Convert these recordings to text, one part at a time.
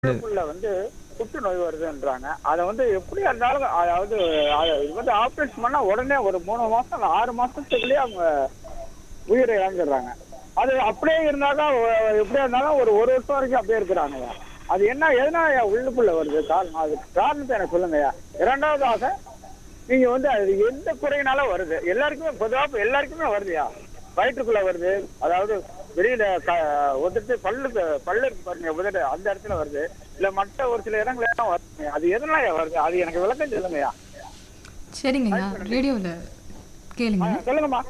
உள்ளுக்குள்ள வந்து புற்றுநோய் வருதுன்றாங்க அதை வந்து எப்படி இருந்தாலும் அதாவது அது இது வந்து ஆப்ரேஷன் பண்ணா உடனே ஒரு மூணு மாசம் இல்ல ஆறு மாசத்துக்குள்ளேயே அவங்க உயிரை இழந்துடுறாங்க அது அப்படியே இருந்தாக்கா ஒ- எப்படியா இருந்தாலும் ஒரு ஒரு வருஷம் வரைக்கும் அப்படியே இருக்கிறாங்கய்யா அது என்ன எதனால உள்ளுக்குள்ள வருது காரணம் அது காரணத்தை எனக்கு சொல்லுங்கய்யா இரண்டாவதாக நீங்க வந்து அது எந்த குறையினால வருது எல்லாருக்குமே பொதுவாக எல்லாருக்குமே வருதுயா வயிற்றுக்குள்ள வருது அதாவது வெளியில க உதட்டு பல்லுக்கு பல்லு இருக்கு பாருங்க உதடு அந்த இடத்துல வருது இல்ல மற்ற ஒரு சில இடங்கள் எல்லாம் வருது அது எதனால வருது அது எனக்கு விளக்கம் சொல்லுங்கய்யா சரிங்கய்யா ரேடியோவில் கேளுங்க ஆ, சொல்லுங்கம்மா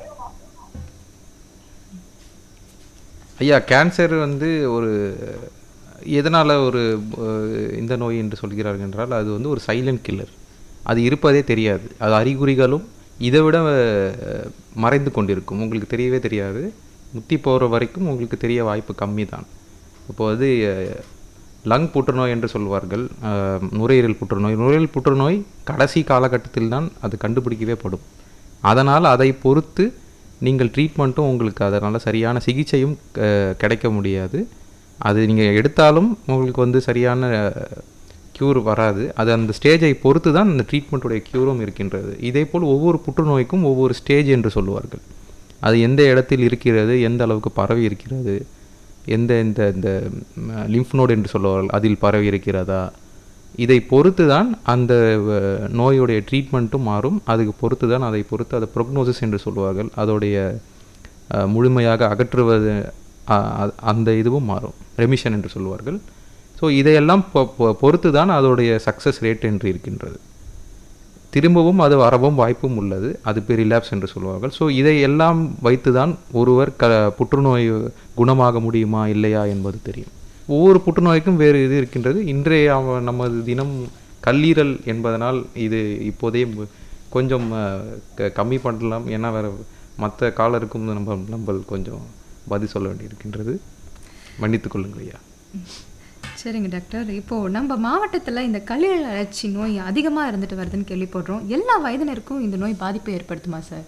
ஐயா கேன்சர் வந்து ஒரு எதனால் ஒரு அஹ், இந்த நோய் என்று சொல்கிறார்கள் என்றால் அது வந்து ஒரு சைலண்ட் கில்லர் அது இருப்பதே தெரியாது அது அறிகுறிகளும் இதை விட அஹ், மறைந்து கொண்டிருக்கும் உங்களுக்கு தெரியவே தெரியாது முத்தி போகிற வரைக்கும் உங்களுக்கு தெரிய வாய்ப்பு கம்மி தான் இப்போ வந்து லங் புற்றுநோய் என்று சொல்வார்கள் அஹ், நுரையீரல் புற்றுநோய் நுரையீரல் புற்றுநோய் கடைசி காலகட்டத்தில் தான் அது கண்டுபிடிக்கவே படும் அதனால் அதை பொறுத்து நீங்கள் ட்ரீட்மெண்ட்டும் உங்களுக்கு அதனால் சரியான சிகிச்சையும் அஹ், கிடைக்க முடியாது அது நீங்கள் எடுத்தாலும் உங்களுக்கு வந்து சரியான க்யூர் வராது அது அந்த ஸ்டேஜை பொறுத்து தான் அந்த ட்ரீட்மெண்ட்டுடைய க்யூரும் இருக்கின்றது இதேபோல் ஒவ்வொரு புற்றுநோய்க்கும் ஒவ்வொரு ஸ்டேஜ் என்று சொல்லுவார்கள் அது எந்த இடத்தில் இருக்கிறது எந்த அளவுக்கு பரவி இருக்கிறது எந்த இந்த இந்த லிம்ஃப் நோடு என்று சொல்லுவார்கள் அதில் பரவி இருக்கிறதா இதை பொறுத்து தான் அந்த அஹ், நோயுடைய ட்ரீட்மெண்ட்டும் மாறும் அதுக்கு பொறுத்து தான் அதை பொறுத்து அதை ப்ரொக்னோசிஸ் என்று சொல்லுவார்கள் அதோடைய அஹ், முழுமையாக அகற்றுவது அ- அ- அந்த இதுவும் மாறும் ரெமிஷன் என்று சொல்லுவார்கள் ஸோ இதையெல்லாம் பொ- பொ- பொறுத்து தான் அதோடைய சக்ஸஸ் ரேட் என்று இருக்கின்றது திரும்பவும் அது வரவும் வாய்ப்பும் உள்ளது அது பேர் ரிலாப்ஸ் என்று சொல்வார்கள் ஸோ இதை எல்லாம் வைத்து தான் ஒருவர் க புற்றுநோய் குணமாக முடியுமா இல்லையா என்பது தெரியும் ஒவ்வொரு புற்றுநோய்க்கும் வேறு இது இருக்கின்றது இன்றைய அவ- நமது தினம் கல்லீரல் என்பதனால் இது இப்போதே மு- கொஞ்சம் அஹ், க- கம்மி பண்ணலாம் ஏன்னா வேறு மற்ற காலருக்கும் நம்ம நம்ம கொஞ்சம் பதில் சொல்ல வேண்டியிருக்கின்றது மன்னித்துக் கொள்ளுங்கள் ஐயா சரிங்க டாக்டர் இப்போ நம்ம மாவட்டத்தில் இந்த கல்லீரல் அழற்சி நோய் அதிகமாக இருந்துட்டு வருதுன்னு கேள்விப்படுறோம் எல்லா வயதினருக்கும் இந்த நோய் பாதிப்பை ஏற்படுத்துமா சார்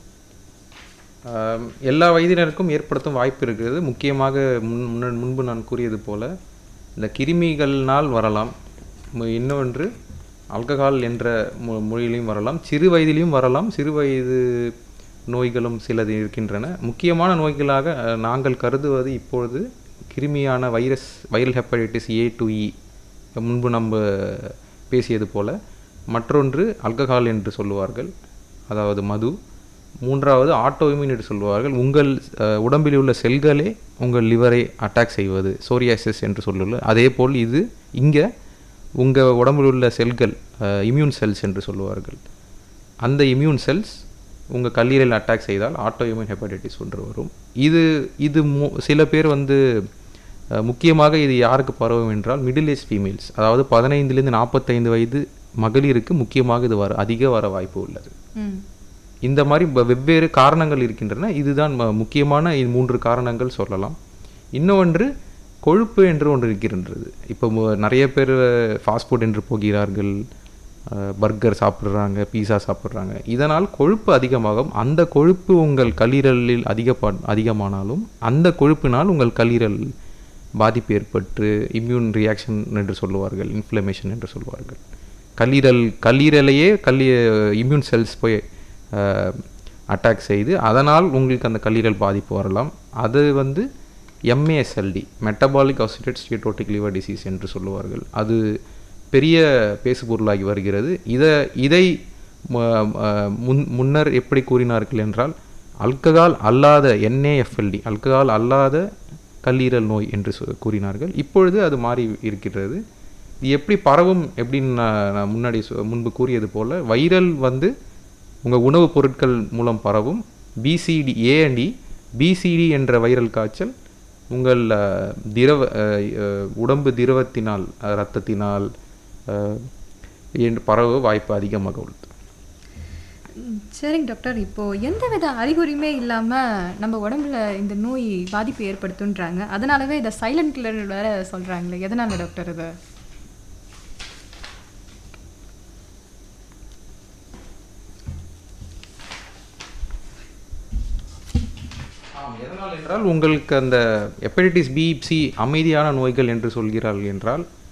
ஆம், எல்லா வயதினருக்கும் ஏற்படுத்தும் வாய்ப்பு இருக்கிறது முக்கியமாக முன் முன்ன- முன்பு நான் கூறியது போல இந்த கிருமிகள்னால் வரலாம் மு- இன்னொன்று ஆல்கஹால் என்ற மொ மொழியிலையும் வரலாம் சிறு வயதிலையும் வரலாம் சிறு வயது நோய்களும் சிலது இருக்கின்றன முக்கியமான நோய்களாக அஹ், நாங்கள் கருதுவது இப்பொழுது கிருமியான virus viral hepatitis A to E முன்பு நம்ம பேசியது போல மற்றொன்று ஆல்கஹால் என்று சொல்லுவார்கள் அதாவது மது மூன்றாவது ஆட்டோ என்று சொல்லுவார்கள் உங்கள் அஹ், உடம்பில் உள்ள செல்களே உங்கள் லிவரை அட்டாக் செய்வது சோரியாசிஸ் என்று சொல்லுள்ள அதே போல் இது இங்கே உங்கள் உடம்பில் உள்ள செல்கள் இம்யூன் செல்ஸ் என்று சொல்லுவார்கள் அந்த இம்யூன் செல்ஸ் உங்கள் கல்லீரல் அட்டாக் செய்தால் ஆட்டோ இம்யூன் ஹெப்படைட்டிஸ் ஒன்று வரும் இது இது மு சில பேர் வந்து அஹ், முக்கியமாக இது யாருக்கு பரவும் என்றால் மிடில் ஏஜ் ஃபீமேல்ஸ் அதாவது பதினைந்துலேருந்து நாற்பத்தைந்து வயது மகளிருக்கு முக்கியமாக இது வர அதிக வர வாய்ப்பு உள்ளது ம் இந்த மாதிரி வ- வெவ்வேறு காரணங்கள் இருக்கின்றன இதுதான் ம- முக்கியமான இது மூன்று காரணங்கள் சொல்லலாம் இன்னொன்று கொழுப்பு என்று ஒன்று இருக்கின்றது இப்போ மு- நிறைய பேர் ஃபாஸ்ட் ஃபுட் என்று போகிறார்கள் பர்கர் சாப்பிட்றாங்க பீஸா சாப்பிட்றாங்க இதனால் கொழுப்பு அதிகமாகும் அந்த கொழுப்பு உங்கள் கல்லீரலில் அதிகப்பா அதிகமானாலும் அந்த கொழுப்பினால் உங்கள் கல்லீரல் பாதிப்பு ஏற்பட்டு இம்யூன் ரியாக்ஷன் என்று சொல்லுவார்கள் இன்ஃப்ளமேஷன் என்று சொல்லுவார்கள் கல்லீரல் கல்லீரலையே கல்லீ இம்யூன் செல்ஸ் போய் அட்டாக் செய்து அதனால் உங்களுக்கு அந்த கல்லீரல் பாதிப்பு வரலாம் அது வந்து MASLD metabolic associated steatotic liver disease என்று சொல்லுவார்கள் அது பெரிய பேசுபொருளாகி வருகிறது இதை இதை ம- ம- முன் முன்னர் எப்படி கூறினார்கள் என்றால் அல்கஹால் அல்லாத என்ஏஎஃப்எல்டி அல்கஹால் அல்லாத கல்லீரல் நோய் என்று சொ- கூறினார்கள் இப்பொழுது அது மாறி இருக்கிறது இது எப்படி பரவும் எப்படின்னு நான் நான் முன்னாடி சொ- முன்பு கூறியது போல் வைரல் வந்து உங்கள் உணவுப் பொருட்கள் மூலம் பரவும் PCD A and E PCD என்ற வைரல் காய்ச்சல் உங்கள் அஹ், திரவ அஹ், அஹ், உடம்பு திரவத்தினால் அஹ், இரத்தத்தினால் அஹ், என்று பரவ வாய்ப்பு அதிகமாக உள்ளது ம், சரிங்க டாக்டர் இப்போ எந்தவித அறிகுறியுமே இல்லாமல் நம்ம உடம்புல இந்த நோய் பாதிப்பு ஏற்படுத்துன்றாங்க அதனாலவே இதை சைலண்ட் கில்லர் வேற சொல்கிறாங்களே எதனால டாக்டர் இது எதனால் என்றால் உங்களுக்கு அந்த ஹெப்படைட்டிஸ் பி சி அமைதியான நோய்கள் என்று சொல்கிறார்கள் என்றால்